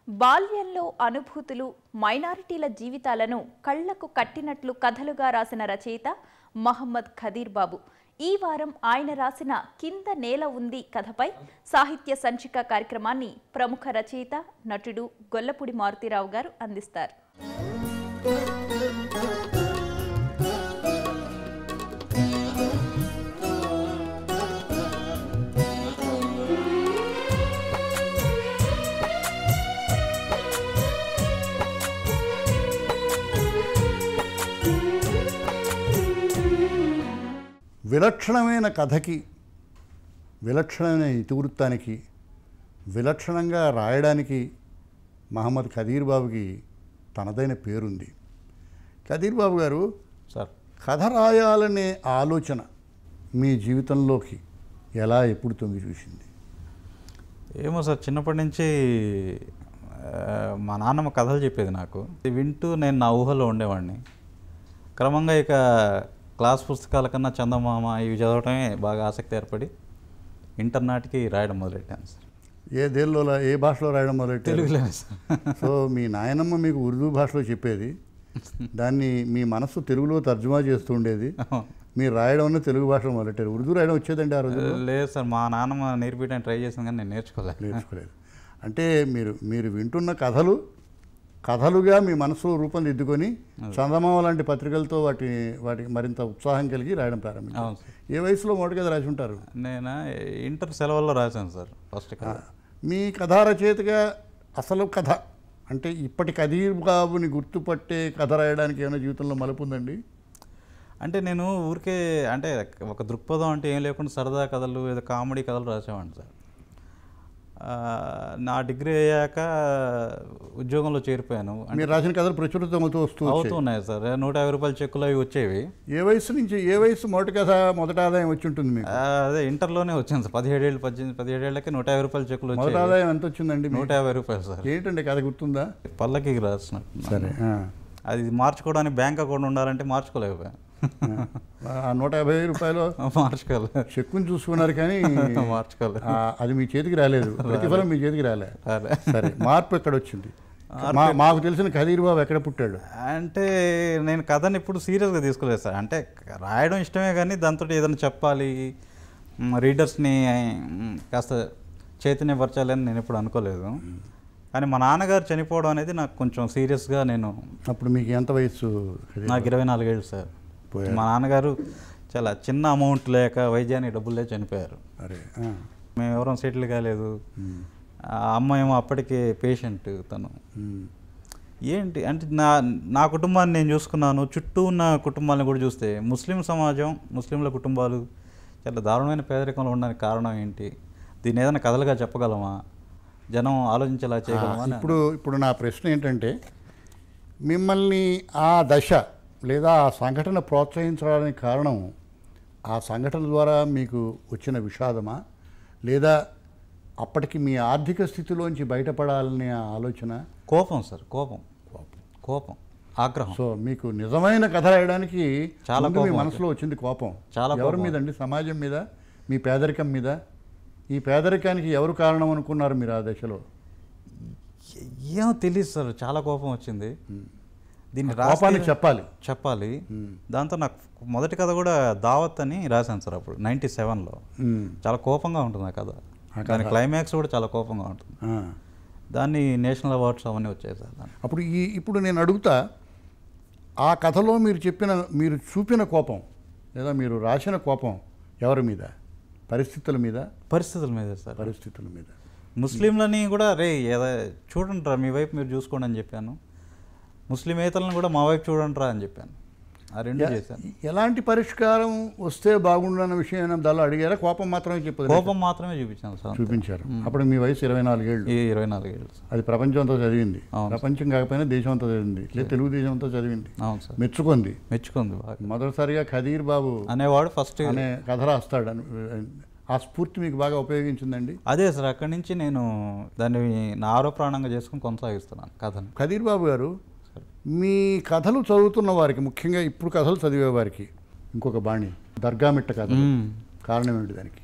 బాల్యంలో అనుభూతులు మైనారిటీల జీవితాలను కళ్లకు కట్టినట్లు కథలుగా రాసిన రచయిత మహమ్మద్ ఖదీర్ బాబు ఈ వారం ఆయన రాసిన కింద నేల ఉంది కథపై సాహిత్య సంచిక కార్యక్రమాన్ని ప్రముఖ రచయిత నటుడు గొల్లపూడి మారుతీరావు గారు అందిస్తారు విలక్షణమైన కథకి విలక్షణమైన ఇతివృత్తానికి విలక్షణంగా రాయడానికి మహమ్మద్ ఖదీర్ బాబుకి తనదైన పేరుంది ఖదీర్ బాబు గారు సార్ కథ రాయాలనే ఆలోచన మీ జీవితంలోకి ఎలా ఎప్పుడు తొంగి చూసింది ఏమో సార్ చిన్నప్పటి నుంచి ఆ, మా నాన్నమ్మ కథలు చెప్పేది నాకు ఇది వింటూ నేను నా ఊహలో ఉండేవాడిని క్రమంగా ఇక క్లాస్ పుస్తకాల కన్నా చందమామ ఇవి చదవటమే బాగా ఆసక్తి ఏర్పడి ఇంటర్ నాటికి రాయడం మొదలెట్టాను సార్ ఏ దేనిలో ఏ భాషలో రాయడం మొదలెట్టారు తెలుగులోనే సార్ సో మీ నాయనమ్మ మీకు ఉర్దూ భాషలో చెప్పేది దాన్ని మీ మనస్సు తెలుగులో తర్జుమా చేస్తూ ఉండేది మీరు రాయడం అన్న తెలుగు భాషలో మొదలెట్టారు ఉర్దూ రాయడం వచ్చేదండి ఆ రోజు లేదు సార్ మా నాన్నమ్మ నేర్పించడానికి ట్రై చేసింది కానీ నేను నేర్చుకోలేదు నేర్చుకోలేదు అంటే మీరు మీరు వింటున్న కథలు కథలుగా మీ మనసులో రూపొందిద్దుకొని చందమామ లాంటి పత్రికలతో వాటి వాటికి మరింత ఉత్సాహం కలిగి రాయడం ప్రారంభించారు అవును సార్ ఏ వయసులో మొదటి కథ రాసి ఉంటారు నేను ఇంటర్ సెలవుల్లో రాశాను సార్ ఫస్ట్ కథ మీ కథా రచయితగా అసలు కథ అంటే ఇప్పటి కదీర్ బాబుని గుర్తుపట్టే కథ రాయడానికి ఏమైనా జీవితంలో మలుపు ఉందండి అంటే నేను ఊరికే అంటే ఒక దృక్పథం అంటే ఏం లేకుండా సరదా కథలు ఏదో కామెడీ కథలు రాసేవాడిని సార్ ఆ, నా డిగ్రీ అయ్యాక ఉద్యోగంలో చేరిపోయాను అంటే మీరు రాసిన కథలు ప్రచురితం అవుతూ వస్తూ వచ్చాయి. అవుతున్నాయి సార్ నూట యాభై రూపాయల చెక్కులు అవి వచ్చేవి ఏ వయసు నుంచి ఏ వయసు మొదటి కథ మొదటి ఆదాయం వచ్చి ఉంటుంది మీకు ఆ, అదే ఇంటర్లోనే వచ్చింది సార్ పదిహేడేళ్ళు పద్దెనిమిది పదిహేడేళ్ళకి నూట యాభై రూపాయల చెక్కులు మొదటి వచ్చేవి ఆదాయం ఎంత వచ్చిందండి మీకు? నూట యాభై రూపాయలు సార్ ఏంటండి కథ గుర్తుందా పల్లకి రాసినట్టు సరే ఆ. అది మార్చుకోవడానికి బ్యాంక్ అకౌంట్ ఉండాలంటే మార్చుకోలేకపోయాను ఆ నూట యాభై రూపాయలు మార్చుకోలేదు చెక్కుని చూసుకున్నారు కానీ మార్చుకోలేదు ఆ, అది మీ చేతికి రాలేదు ప్రతిఫలం మీ చేతికి రాలే అదే సరే మార్పు ఎక్కడ వచ్చింది మా మాకు తెలిసిన ఖదీర్ బాబు ఎక్కడ పుట్టాడు అంటే నేను కథని ఇప్పుడు సీరియస్గా తీసుకోలేదు సార్ అంటే రాయడం ఇష్టమే కానీ దాంతో ఏదైనా చెప్పాలి మ్, రీడర్స్ని మ్, కాస్త చైతన్యపరచాలి అని నేను ఎప్పుడు అనుకోలేదు కానీ మా నాన్నగారు చనిపోవడం అనేది నాకు కొంచెం సీరియస్గా నేను అప్పుడు మీకు ఎంత వయసు ఖదీర్ నాకు ఇరవై నాలుగేళ్ళు సార్ పోయారు. మా నాన్నగారు చాలా చిన్న అమౌంట్ లేక వైద్యానికి డబ్బులు లేక చనిపోయారు అరే ఆ. మేము ఎవరం సెటిల్ కాలేదు ఉమ్. ఆ అమ్మ ఏమో అప్పటికే పేషెంట్ తను ఉమ్. ఏంటి అంటే నా నా కుటుంబాన్ని నేను చూసుకున్నాను చుట్టూ ఉన్న కుటుంబాలను కూడా చూస్తే ముస్లిం సమాజం ముస్లింల కుటుంబాలు చాలా దారుణమైన పేదరికంలో ఉండడానికి కారణం ఏంటి దీన్ని ఏదైనా కథలుగా చెప్పగలమా జనం ఆలోచించేలా చేయగలమా అని ఇప్పుడు ఇప్పుడు నా ప్రశ్న ఏంటంటే మిమ్మల్ని ఆ దశ లేదా ఆ సంఘటన ప్రోత్సహించడానికి కారణం ఆ సంఘటన ద్వారా మీకు వచ్చిన విషాదమా లేదా అప్పటికి మీ ఆర్థిక స్థితిలోంచి బయటపడాలనే ఆలోచన కోపం సార్ కోపం కోపం ఆగ్రహం సో మీకు నిజమైన కథ రాయడానికి చాలా ముందు మీ కోపం మనసులో వచ్చింది కోపం చాలా ఎవరి కోపం. మీద అండి సమాజం మీద మీ పేదరికం మీద ఈ పేదరికానికి ఎవరు కారణం అనుకున్నారు మీరు ఆ దశలో ఏమో తెలియదు సార్ చాలా కోపం వచ్చింది దీన్ని కోపాన్ని రాస్తే చెప్పాలి చెప్పాలి దాంతో నాకు మొదటి కథ కూడా దావత్ అని రాశాను సార్ అప్పుడు నైంటీ సెవెన్లో ఉమ్. చాలా కోపంగా ఉంటుంది ఆ కథ దాని క్లైమాక్స్ కూడా చాలా కోపంగా ఉంటుంది ఆ. దాన్ని నేషనల్ అవార్డ్స్ అవన్నీ వచ్చాయి సార్ దాన్ని అప్పుడు ఈ ఇప్పుడు నేను అడుగుతా ఆ కథలో మీరు చెప్పిన మీరు చూపిన కోపం లేదా మీరు రాసిన కోపం ఎవరి మీద పరిస్థితుల మీద పరిస్థితుల మీద సార్ పరిస్థితుల మీద ముస్లింలని కూడా రే ఏదో చూడండి రా మీ వైపు మీరు చూసుకోండి అని చెప్పాను ముస్లిమేతలను కూడా మా వైపు చూడండి రా అని చెప్పాను ఆ రెండు చేశాను ఎలాంటి పరిష్కారం వస్తే బాగుండన్న విషయం ఏమైనా దానిలో అడిగారా కోపం మాత్రమే చెప్పదు కోపం మాత్రమే చూపించాను సార్ చూపించారు అప్పుడు మీ వయసు ఇరవై నాలుగేళ్ళు ఈ ఇరవై నాలుగు ఏళ్ళు సార్ అది ప్రపంచం అంతా చదివింది అవును. ప్రపంచం కాకపోయినా దేశం అంతా చదివింది లేదా తెలుగుదేశం అంతా చదివింది అవును సార్ మెచ్చుకుంది మెచ్చుకుంది బాగా మొదటిసారిగా ఖదీర్ బాబు అనేవాడు ఫస్ట్ అనే కథ రాస్తాడు అని ఆ స్ఫూర్తి మీకు బాగా ఉపయోగించిందండి అదే సార్ అక్కడి నుంచి నేను దాన్ని నా ఆరో ప్రాణంగా చేసుకుని కొనసాగిస్తున్నాను కథను ఖదీర్ బాబు గారు మీ కథలు చదువుతున్న వారికి ముఖ్యంగా ఇప్పుడు కథలు చదివే వారికి ఇంకొక బాణి దర్గా మిట్ట కథ మ్మ్. కారణం ఏమిటి దానికి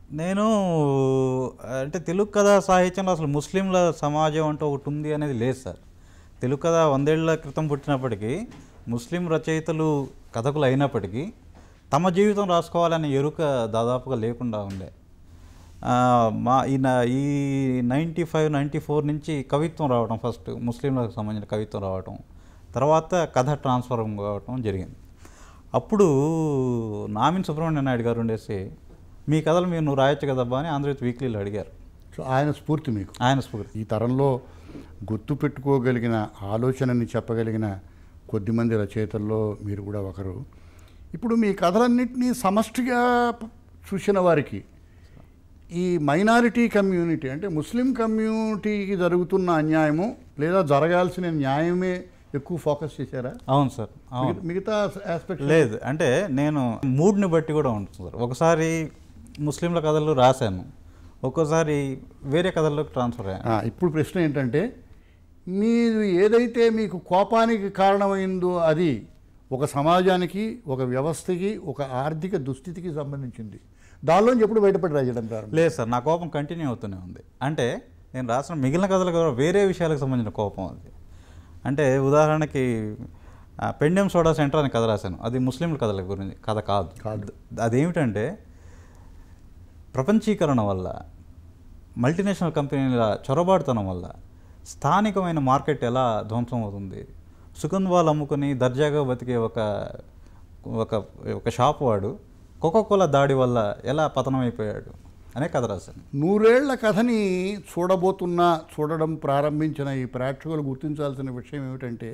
నేను అంటే తెలుగు కథ సాహిత్యంలో అసలు ముస్లింల సమాజం అంటూ ఒకటి ఉంది అనేది లేదు సార్ తెలుగు కథ వందేళ్ల క్రితం పుట్టినప్పటికీ ముస్లిం రచయితలు కథకులు అయినప్పటికీ తమ జీవితం రాసుకోవాలనే ఎరుక దాదాపుగా లేకుండా ఉండే ఆ, మా ఈ నా- ఈ నైంటీ ఫైవ్ నైంటీ ఫోర్ నుంచి కవిత్వం రావడం ఫస్ట్ ముస్లింలకు సంబంధించిన కవిత్వం రావడం తర్వాత కథ ట్రాన్స్ఫర్ కావడం జరిగింది అప్పుడు నామిన్ సుబ్రహ్మణ్య నాయుడు గారు ఉండేసి మీ కథలు మీరు నువ్వు రాయొచ్చు కదబ్బా అని ఆంధ్రజ్యోతి వీక్లీలో అడిగారు సో ఆయన స్ఫూర్తి మీకు ఆయన స్ఫూర్తి ఈ తరంలో గుర్తు పెట్టుకోగలిగిన ఆలోచనని చెప్పగలిగిన కొద్దిమంది రచయితల్లో మీరు కూడా ఒకరు ఇప్పుడు మీ కథలన్నింటినీ సమష్టిగా ప- చూసిన వారికి ఈ మైనారిటీ కమ్యూనిటీ అంటే ముస్లిం కమ్యూనిటీకి జరుగుతున్న అన్యాయము లేదా జరగాల్సిన న్యాయమే ఎక్కువ ఫోకస్ చేశారా అవును సార్ అవును మిగతా- మిగతా ఆస్పెక్ట్ లేదు అంటే నేను మూడ్ని బట్టి కూడా ఉంటుంది సార్ ఒకసారి ముస్లింల కథలు రాశాను ఒక్కోసారి వేరే కథల్లోకి ట్రాన్స్ఫర్ అయ్యాను ఆ, ఇప్పుడు ప్రశ్న ఏంటంటే మీరు ఏదైతే మీకు కోపానికి కారణమైందో అది ఒక సమాజానికి ఒక వ్యవస్థకి ఒక ఆర్థిక దుస్థితికి సంబంధించింది దానిలోంచి ఎప్పుడు బయటపడి రాయడం ప్రారంభం లేదు సార్ నా కోపం కంటిన్యూ అవుతూనే ఉంది అంటే నేను రాసిన మిగిలిన కథలకు కూడా వేరే విషయాలకు సంబంధించిన కోపం అది అంటే ఉదాహరణకి ఆ, పెండెం సోడా సెంటర్ అని కథ రాశాను అది ముస్లింల కథల గురించి కథ కాదు కాదు. అదేమిటంటే ప్రపంచీకరణ వల్ల మల్టీనేషనల్ కంపెనీల చొరబాటుతనం వల్ల స్థానికమైన మార్కెట్ ఎలా ధ్వంసం అవుతుంది సుగంధ్వాలు అమ్ముకొని దర్జాగా బతికే ఒక ఒక ఒక షాప్ వాడు కోకోకోలా దాడి వల్ల ఎలా పతనమైపోయాడు అనే కథ రాశాను నూరేళ్ల కథని చూడబోతున్న చూడడం ప్రారంభించిన ఈ ప్రేక్షకులు గుర్తించాల్సిన విషయం ఏమిటంటే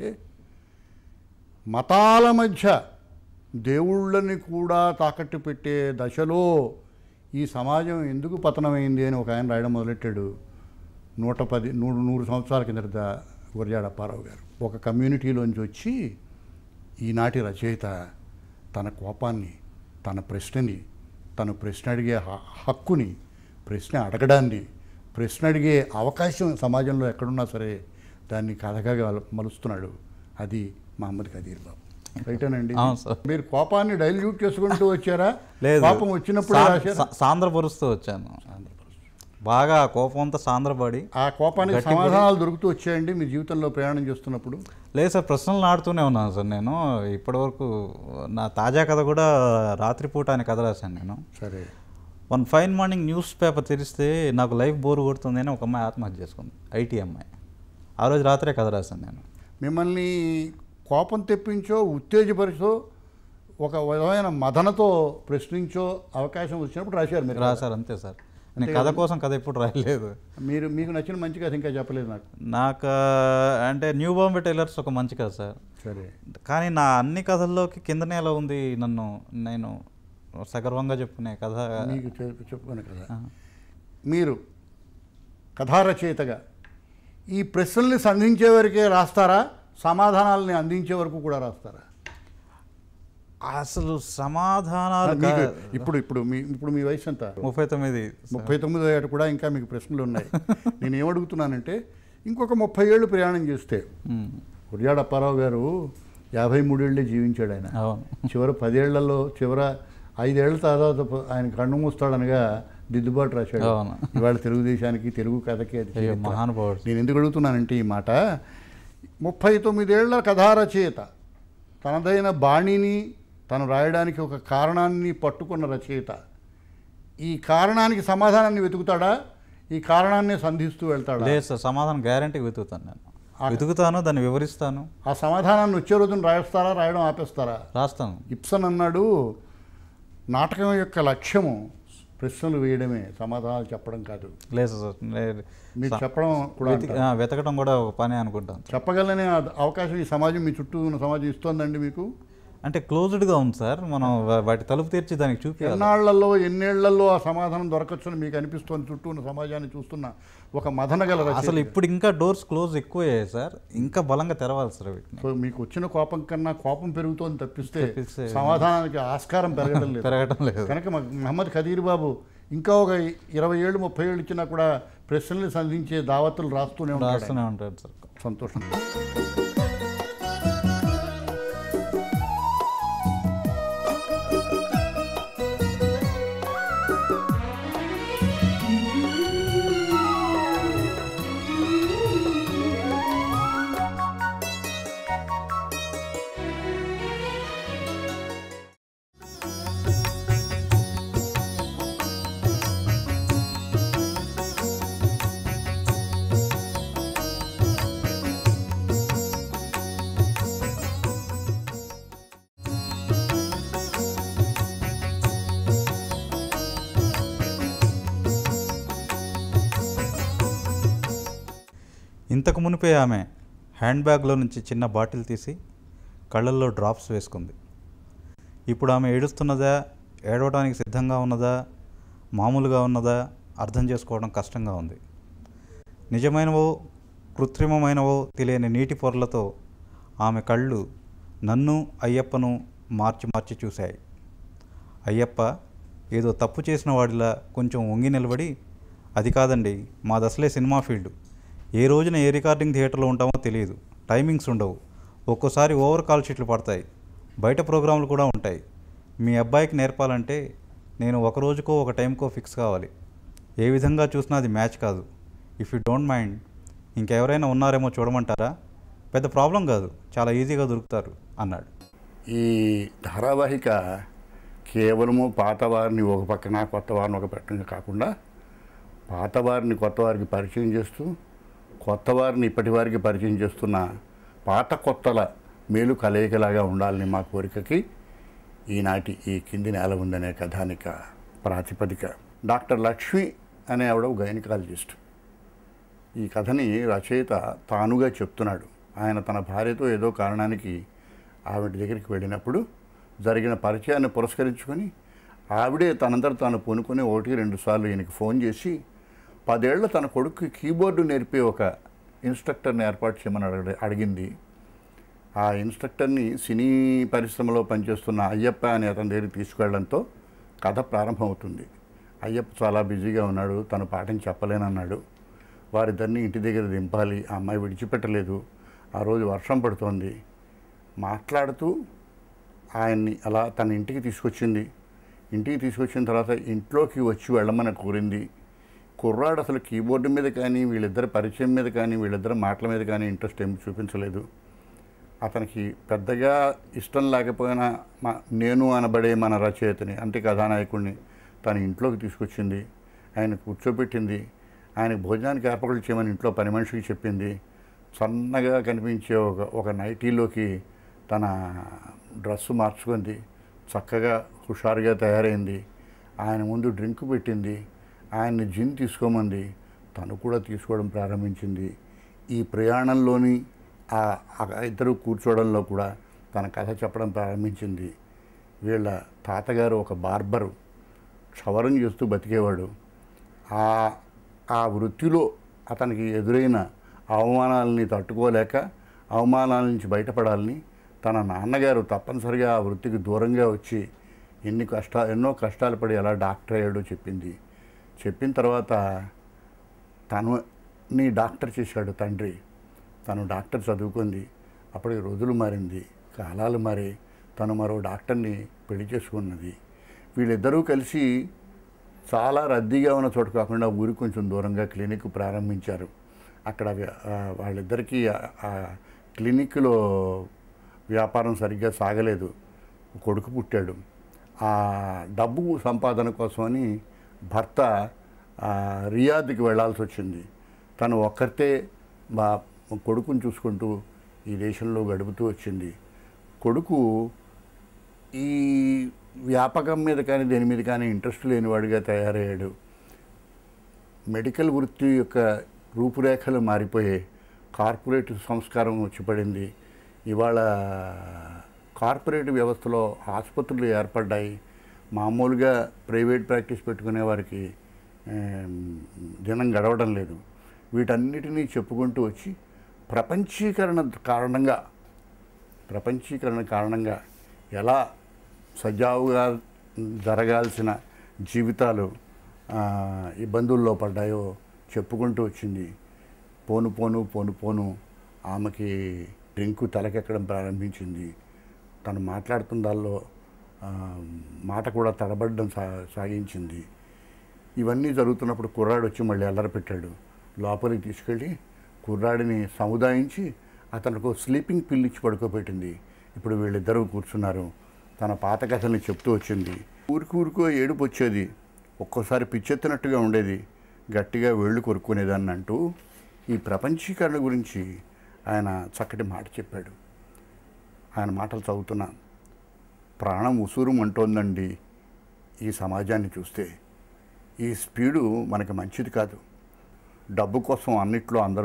మతాల మధ్య దేవుళ్ళని కూడా తాకట్టు పెట్టే దశలో ఈ సమాజం ఎందుకు పతనమైంది అని ఒక ఆయన రాయడం మొదలెట్టాడు నూట పది నూరు నూరు సంవత్సరాల కిందట గురజాడ అప్పారావు గారు ఒక కమ్యూనిటీలోంచి వచ్చి ఈనాటి రచయిత తన కోపాన్ని తన ప్రశ్నని తను ప్రశ్న అడిగే హ- హక్కుని ప్రశ్న అడగడాన్ని ప్రశ్న అడిగే అవకాశం సమాజంలో ఎక్కడున్నా సరే దాన్ని కథగా గల- మలుస్తున్నాడు అది మహమ్మద్ ఖదీర్ బాబు రైటేనండి అవును సార్. మీరు కోపాన్ని డైల్యూట్ చేసుకుంటూ వచ్చారా లేదు కోపం వచ్చినప్పుడు సా- రాశారా? సా- సాంద్రపరుస్తూ వచ్చాను బాగా కోపం అంతా సాంద్రపడి ఆ కోపానికి సమాధానాలు దొరుకుతూ వచ్చాయండి మీ జీవితంలో ప్రయాణం చేస్తున్నప్పుడు లేదు సార్ ప్రశ్నలు ఆడుతూనే ఉన్నాను సార్ నేను ఇప్పటివరకు నా తాజా కథ కూడా రాత్రిపూట అనే కథ రాశాను నేను సరే one fine morning news paper తెరిస్తే నాకు లైఫ్ బోర్ కొడుతుంది అని ఒక అమ్మాయి ఆత్మహత్య చేసుకుంది ఐటీ అమ్మాయి ఆ రోజు రాత్రే కథ రాశాను నేను మిమ్మల్ని కోపం తెప్పించో ఉత్తేజపరిచో ఒక విధమైన మదనతో ప్రశ్నించో అవకాశం వచ్చినప్పుడు రాశారు మీరు రాశారు అంతే సార్ నేను కథ కోసం కథ ఎప్పుడు రాయలేదు మీరు మీకు నచ్చిన మంచి కథ ఇంకా చెప్పలేదు నాకు నాకు అంటే న్యూ బాంబే టైలర్స్ ఒక మంచి కథ సార్ సరే కానీ నా అన్ని కథల్లోకి కిందనే ఎలా ఉంది నన్ను నేను సగర్వంగా చెప్పుకునే కథ మీకు చె- చెప్పుకునే కదా ఆ. మీరు కథారచయితగా ఈ ప్రశ్నల్ని సంధించే వరకే రాస్తారా సమాధానాలని అందించే వరకు కూడా రాస్తారా అసలు సమాధానాలు మీకు కా- ఇప్పుడు ఇప్పుడు మీ ఇప్పుడు మీ వయసు ఎంత ముప్పై తొమ్మిది ముప్పై తొమ్మిదో ఏట కూడా ఇంకా మీకు ప్రశ్నలు ఉన్నాయి నేను ఏమడుగుతున్నానంటే ఇంకొక ముప్పై ఏళ్ళు ప్రయాణం చేస్తే ఉమ్, కుర్యాడ అప్పారావు గారు యాభై మూడేళ్లే జీవించాడు ఆయన అవును చివరి పదేళ్లలో చివర ఐదేళ్ల తర్వాత ప- ఆయన కన్ను మూస్తాడనగా దిద్దుబాటు రాశాడు అవును. ఇవాళ తెలుగుదేశానికి తెలుగు కథకి అది అయ్యో చరిత్ర. మహానుభావుడు నేను ఎందుకు అడుగుతున్నానంటే ఈ మాట ముప్పై తొమ్మిదేళ్ల కథారచయిత తనదైన బాణిని తను రాయడానికి ఒక కారణాన్ని పట్టుకున్న రచయిత ఈ కారణానికి సమాధానాన్ని వెతుకుతాడా ఈ కారణాన్ని సంధిస్తూ వెళ్తాడా లేదు సార్ సమాధానం గ్యారంటీకి వెతుకుతాను నేను వెతుకుతాను దాన్ని వివరిస్తాను ఆ సమాధానాన్ని వచ్చే రోజున రాస్తారా రాయడం ఆపేస్తారా రాస్తాను ఇప్సన్ అన్నాడు నాటకం యొక్క లక్ష్యము ప్రశ్నలు వేయడమే సమాధానాలు చెప్పడం కాదు లేదు సార్ లేదు. మీరు స- చెప్పడం కూడా వెతికి- అంటారు. ఆ, వెతకడం కూడా ఒక పని అనుకుంటాను చెప్పగలనే ఆ అవకాశం ఈ సమాజం మీ చుట్టూ ఉన్న సమాజం ఇస్తోందండి మీకు అంటే క్లోజ్డ్గా ఉంది సార్ మనం వా- వాటి తలుపు తెరిచి దానికి చూపించాలి ఎన్నాళ్లలో ఎన్నేళ్లలో ఆ సమాధానం దొరకచ్చని మీకు అనిపిస్తోంది చుట్టూ ఉన్న సమాజాన్ని చూస్తున్న ఒక మదన గల రచయిత. అసలు ఇప్పుడు ఇంకా డోర్స్ క్లోజ్ ఎక్కువ అయ్యాయి సార్ ఇంకా బలంగా తెరవాలి సార్ వీటిని సో మీకు వచ్చిన కోపం కన్నా కోపం పెరుగుతోంది తప్పిస్తే తప్పిస్తే- సమాధానానికి ఆస్కారం పెరగడం లేదు పెరగడం లేదు కనుక మాకు మహమ్మద్ ఖదీర్ బాబు ఇంకా ఒక ఇరవై ఏళ్ళు ముప్పై ఏళ్ళు ఇచ్చినా కూడా ప్రశ్నల్ని సంధించే దావతులు రాస్తూనే ఉంటాడు ఆయన. రాస్తూనే ఉంటాడు సార్ సంతోషం ఇంతకు మునిపే ఆమె హ్యాండ్ బ్యాగ్లో నుంచి చిన్న బాటిల్ తీసి కళ్ళల్లో డ్రాప్స్ వేసుకుంది ఇప్పుడు ఆమె ఏడుస్తున్నదా ఏడవడానికి సిద్ధంగా ఉన్నదా మామూలుగా ఉన్నదా అర్థం చేసుకోవడం కష్టంగా ఉంది నిజమైనవో కృత్రిమమైనవో తెలియని నీటి పొరలతో ఆమె కళ్ళు నన్ను అయ్యప్పను మార్చి మార్చి చూశాయి అయ్యప్ప ఏదో తప్పు చేసిన వాడిలా కొంచెం వంగి నిలబడి అది కాదండి మా దశలే సినిమా ఫీల్డ్ ఏ రోజున ఏ రికార్డింగ్ థియేటర్లో ఉంటామో తెలియదు టైమింగ్స్ ఉండవు ఒక్కోసారి ఓవర్ కాల్ షీట్లు పడతాయి బయట ప్రోగ్రాంలు కూడా ఉంటాయి మీ అబ్బాయికి నేర్పాలంటే నేను ఒక రోజుకో ఒక టైంకో ఫిక్స్ కావాలి ఏ విధంగా చూసినా అది మ్యాచ్ కాదు ఇఫ్ యూ డోంట్ మైండ్ ఇంకెవరైనా ఉన్నారేమో చూడమంటారా పెద్ద ప్రాబ్లం కాదు చాలా ఈజీగా దొరుకుతారు అన్నాడు ఈ ధారావాహిక కేవలము పాతవారిని ఒక పక్కన కొత్త వారిని ఒక పక్కన కాకుండా పాతవారిని కొత్త వారికి పరిచయం చేస్తూ కొత్త వారిని ఇప్పటి వారికి పరిచయం చేస్తున్న పాత కొత్తల మేలు కలయికలాగా ఉండాలని మా కోరికకి ఈనాటి ఈ కింది నేల ఉందనే కథానిక ప్రాతిపదిక డాక్టర్ లక్ష్మి అనే ఆవిడ గైనకాలజిస్ట్ ఈ కథని రచయిత తానుగా చెప్తున్నాడు ఆయన తన భార్యతో ఏదో కారణానికి ఆవిడ దగ్గరికి వెళ్ళినప్పుడు జరిగిన పరిచయాన్ని పురస్కరించుకొని ఆవిడే తనంతట తాను పూనుకొని ఒకటి రెండు సార్లు ఈయనకి ఫోన్ చేసి పదేళ్ల తన కొడుకు కీబోర్డు నేర్పే ఒక ఇన్స్ట్రక్టర్ని ఏర్పాటు చేయమని అడగ అడిగింది ఆ ఇన్స్ట్రక్టర్ని సినీ పరిశ్రమలో పనిచేస్తున్న అయ్యప్ప అనే అతని దగ్గరికి తీసుకెళ్లడంతో కథ ప్రారంభమవుతుంది అయ్యప్ప చాలా బిజీగా ఉన్నాడు తను పాఠం చెప్పలేనన్నాడు వారిద్దరిని ఇంటి దగ్గర దింపాలి ఆ అమ్మాయి విడిచిపెట్టలేదు ఆ రోజు వర్షం పడుతోంది మాట్లాడుతూ ఆయన్ని అలా తన ఇంటికి తీసుకొచ్చింది ఇంటికి తీసుకొచ్చిన తర్వాత ఇంట్లోకి వచ్చి వెళ్ళమని కోరింది కుర్రాడు అసలు కీబోర్డు మీద కానీ వీళ్ళిద్దరి పరిచయం మీద కానీ వీళ్ళిద్దరి మాటల మీద కానీ ఇంట్రెస్ట్ ఏమి చూపించలేదు అతనికి పెద్దగా ఇష్టం లేకపోయినా మా నేను అనబడే మన రచయితని అంటే కథానాయకుడిని తన ఇంట్లోకి తీసుకొచ్చింది ఆయన కూర్చోబెట్టింది ఆయనకు భోజనానికి ఏర్పాట్లు చేయమని ఇంట్లో పని మనిషికి చెప్పింది సన్నగా కనిపించే ఒక ఒక నైటీలోకి తన డ్రెస్సు మార్చుకుంది చక్కగా హుషారుగా తయారైంది ఆయన ముందు డ్రింక్ పెట్టింది ఆయన్ని జిన్ తీసుకోమంది తను కూడా తీసుకోవడం ప్రారంభించింది ఈ ప్రయాణంలోని ఆ ఆ ఇద్దరు కూర్చోవడంలో కూడా తన కథ చెప్పడం ప్రారంభించింది వీళ్ళ తాతగారు ఒక బార్బరు క్షవరం చేస్తూ బతికేవాడు ఆ ఆ వృత్తిలో అతనికి ఎదురైన అవమానాలని తట్టుకోలేక అవమానాల నుంచి బయటపడాలని తన నాన్నగారు తప్పనిసరిగా ఆ వృత్తికి దూరంగా వచ్చి ఎన్ని కష్టా ఎన్నో కష్టాలు పడి ఎలా డాక్టర్ అయ్యాడో చెప్పింది చెప్పిన తర్వాత తను నీ డాక్టర్ చేశాడు తండ్రి తను డాక్టర్ చదువుకుంది అప్పటికి రోజులు మారింది కాలాలు మారి తను మరో డాక్టర్ని పెళ్లి చేసుకున్నది వీళ్ళిద్దరూ కలిసి చాలా రద్దీగా ఉన్న చోట కాకుండా ఊరి కొంచెం దూరంగా క్లినిక్ ప్రారంభించారు అక్కడ వ్య- ఆ, వాళ్ళిద్దరికీ ఆ- ఆ క్లినిక్లో వ్యాపారం సరిగ్గా సాగలేదు కొడుకు పుట్టాడు ఆ డబ్బు సంపాదన కోసమని భర్త ఆ, రియాద్కి వెళ్ళాల్సి వచ్చింది తను ఒక్కరితే మా కొడుకుని చూసుకుంటూ ఈ దేశంలో గడుపుతూ వచ్చింది కొడుకు ఈ వ్యాపకం మీద కానీ దేని మీద కానీ ఇంట్రెస్ట్ లేనివాడిగా తయారయ్యాడు మెడికల్ వృత్తి యొక్క రూపురేఖలు మారిపోయాయి కార్పొరేట్ సంస్కారం వచ్చి పడింది ఇవాళ కార్పొరేట్ వ్యవస్థలో ఆసుపత్రులు ఏర్పడ్డాయి మామూలుగా ప్రైవేట్ ప్రాక్టీస్ పెట్టుకునే వారికి ఏం, దినం గడవడం లేదు వీటన్నిటినీ చెప్పుకుంటూ వచ్చి ప్రపంచీకరణ కారణంగా ప్రపంచీకరణ కారణంగా ఎలా సజావుగా జరగాల్సిన జీవితాలు ఆ, ఇబ్బందుల్లో పడ్డాయో చెప్పుకుంటూ వచ్చింది పోను పోను పోను పోను ఆమెకి డ్రింకు తలకెక్కడం ప్రారంభించింది తను మాట్లాడుతున్న దానిలో ఆ, మాట కూడా తడబడడం సా సాగించింది ఇవన్నీ జరుగుతున్నప్పుడు కుర్రాడు వచ్చి మళ్ళీ అల్లరి పెట్టాడు లోపలికి తీసుకెళ్ళి కుర్రాడిని సముదాయించి అతనికి ఒక స్లీపింగ్ పిల్ ఇచ్చి పడుకోబెట్టింది ఇప్పుడు వీళ్ళిద్దరూ కూర్చున్నారు తన పాత కథల్ని చెప్తూ వచ్చింది ఊరికి ఊరికో ఏడుపు వచ్చేది ఒక్కోసారి పిచ్చెత్తినట్టుగా ఉండేది గట్టిగా వేళ్ళు కొరుక్కునేదాన్ని అంటూ ఈ ప్రపంచీకరణ గురించి ఆయన చక్కటి మాట చెప్పాడు ఆయన మాటలు చదువుతున్నా ప్రాణం ఉసూరం అంటోందండి ఈ సమాజాన్ని చూస్తే ఈ స్పీడు మనకి మంచిది కాదు డబ్బు కోసం అన్నిట్లో అందరూ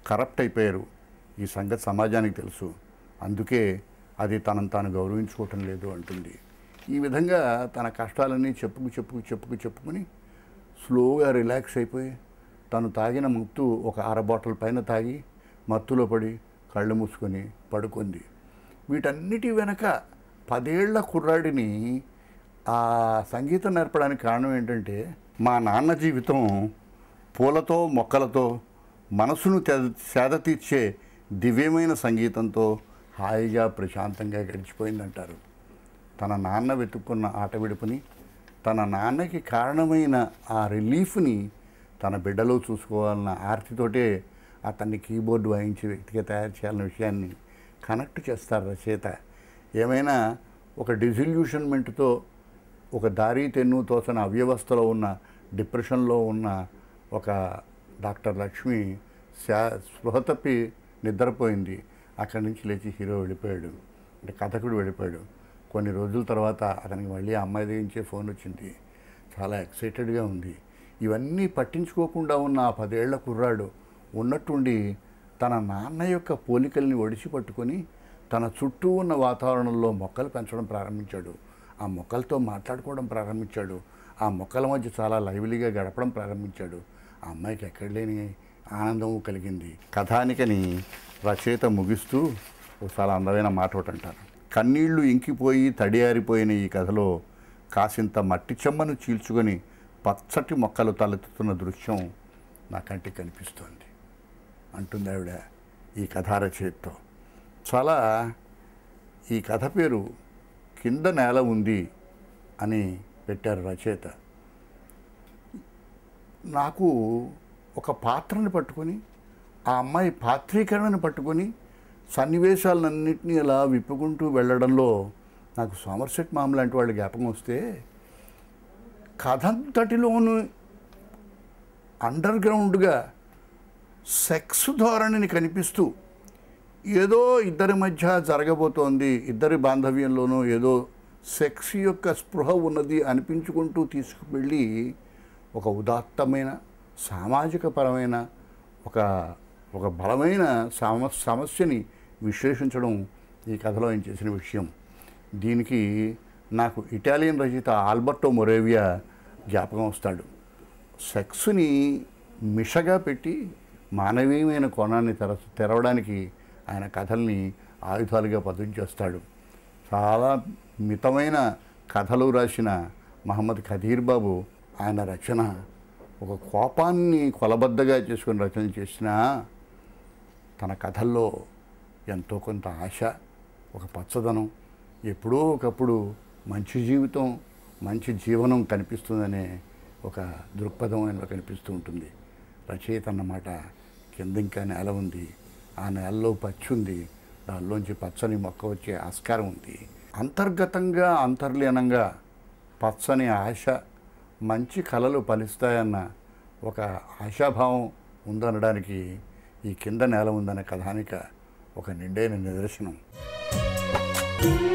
కరప్ట్ అయిపోయారు ఈ సంగతి సమాజానికి తెలుసు అందుకే అది తనను తాను గౌరవించుకోవటం లేదు అంటుంది ఈ విధంగా తన కష్టాలన్నీ చెప్పుకు చెప్పుకు చెప్పుకు చెప్పుకుని స్లోగా రిలాక్స్ అయిపోయి తను తాగిన మత్తు ఒక అర బాటిల్ పైన తాగి మత్తులో పడి కళ్ళు మూసుకొని పడుకుంది వీటన్నిటి వెనక పదేళ్ల కుర్రాడిని ఆ సంగీతం నేర్పడానికి కారణం ఏంటంటే మా నాన్న జీవితం పూలతో మొక్కలతో మనసును తె- సేద తీర్చే దివ్యమైన సంగీతంతో హాయిగా ప్రశాంతంగా గడిచిపోయిందంటారు తన నాన్న వెతుక్కున్న ఆట విడుపుని తన నాన్నకి కారణమైన ఆ రిలీఫ్ని తన బిడ్డలో చూసుకోవాలన్న ఆర్తితోటే అతన్ని కీబోర్డు వాయించే వ్యక్తిగా తయారు చేయాలన్న విషయాన్ని కనెక్ట్ చేస్తారు రచయిత ఏమైనా ఒక డిజల్యూషన్మెంట్తో ఒక దారి తెన్ను తోచని అవ్యవస్థలో ఉన్న డిప్రెషన్లో ఉన్న ఒక డాక్టర్ లక్ష్మి శా స్పృహ తప్పి నిద్రపోయింది అక్కడి నుంచి లేచి హీరో వెళ్ళిపోయాడు అంటే కథకుడు వెళ్ళిపోయాడు కొన్ని రోజుల తర్వాత అతనికి మళ్ళీ ఆ అమ్మాయి దగ్గర నుంచే ఫోన్ వచ్చింది చాలా ఎక్సైటెడ్గా ఉంది ఇవన్నీ పట్టించుకోకుండా ఉన్న ఆ పదేళ్ల కుర్రాడు ఉన్నట్టుండి తన నాన్న యొక్క పోలికల్ని ఒడిసి పట్టుకొని తన చుట్టూ ఉన్న వాతావరణంలో మొక్కలు పెంచడం ప్రారంభించాడు ఆ మొక్కలతో మాట్లాడుకోవడం ప్రారంభించాడు ఆ మొక్కల మధ్య చాలా లైవ్లీగా గడపడం ప్రారంభించాడు ఆ అమ్మాయికి ఎక్కడ లేని ఆనందం కలిగింది కథానికని రచయిత ముగిస్తూ ఒక చాలా అందమైన మాట ఒకటి అంటారు కన్నీళ్లు ఇంకిపోయి తడియారిపోయిన ఈ కథలో కాసింత మట్టి చెమ్మను చీల్చుకొని పచ్చటి మొక్కలు తలెత్తుతున్న దృశ్యం నా కంటికి కనిపిస్తోంది అంటుంది ఆవిడ ఈ కథా రచయితతో చాలా ఈ కథ పేరు కింద నేల ఉంది అని పెట్టారు రచయిత నాకు ఒక పాత్రని పట్టుకొని ఆ అమ్మాయి పాత్రీకరణను పట్టుకొని సన్నివేశాలన్నింటినీ అలా విప్పుకుంటూ వెళ్ళడంలో నాకు సోమర్సెట్ మామ లాంటి వాళ్ళ జ్ఞాపకం వస్తే కథంతటిలోనూ అండర్ గ్రౌండ్గా సెక్స్ ధోరణిని కనిపిస్తూ ఏదో ఇద్దరి మధ్య జరగబోతోంది ఇద్దరి బాంధవ్యంలోనూ ఏదో సెక్స్ యొక్క స్పృహ ఉన్నది అనిపించుకుంటూ తీసుకువెళ్ళి ఒక ఉదాత్తమైన సామాజిక పరమైన ఒక ఒక బలమైన సమ సమస్యని విశ్లేషించడం ఈ కథలో ఆయన చేసిన విషయం దీనికి నాకు ఇటాలియన్ రచయిత ఆల్బర్టో మొరేవియా జ్ఞాపకం వస్తాడు సెక్స్ని మిషగా పెట్టి మానవీయమైన కోణాన్ని తెర తెరవడానికి ఆయన కథల్ని ఆయుధాలుగా పదుంచేస్తాడు చాలా మితమైన కథలు రాసిన మహమ్మద్ ఖదీర్ బాబు ఆయన రచన ఒక కోపాన్ని కొలబద్దగా చేసుకుని రచన చేసిన తన కథల్లో ఎంతో కొంత ఆశ ఒక పచ్చదనం ఎప్పుడో ఒకప్పుడు మంచి జీవితం మంచి జీవనం కనిపిస్తుందనే ఒక దృక్పథం ఆయనలో కనిపిస్తూ ఉంటుంది రచయిత అన్నమాట కింద ఇంకా నేల ఉంది ఆ నేలలో పచ్చి ఉంది దానిలోంచి పచ్చని మొక్క వచ్చే ఆస్కారం ఉంది అంతర్గతంగా అంతర్లీనంగా పచ్చని ఆశ మంచి కళలు ఫలిస్తాయన్న ఒక ఆశాభావం ఉందనడానికి ఈ కింద నేల ఉందనే కథానిక ఒక నిండైన నిదర్శనం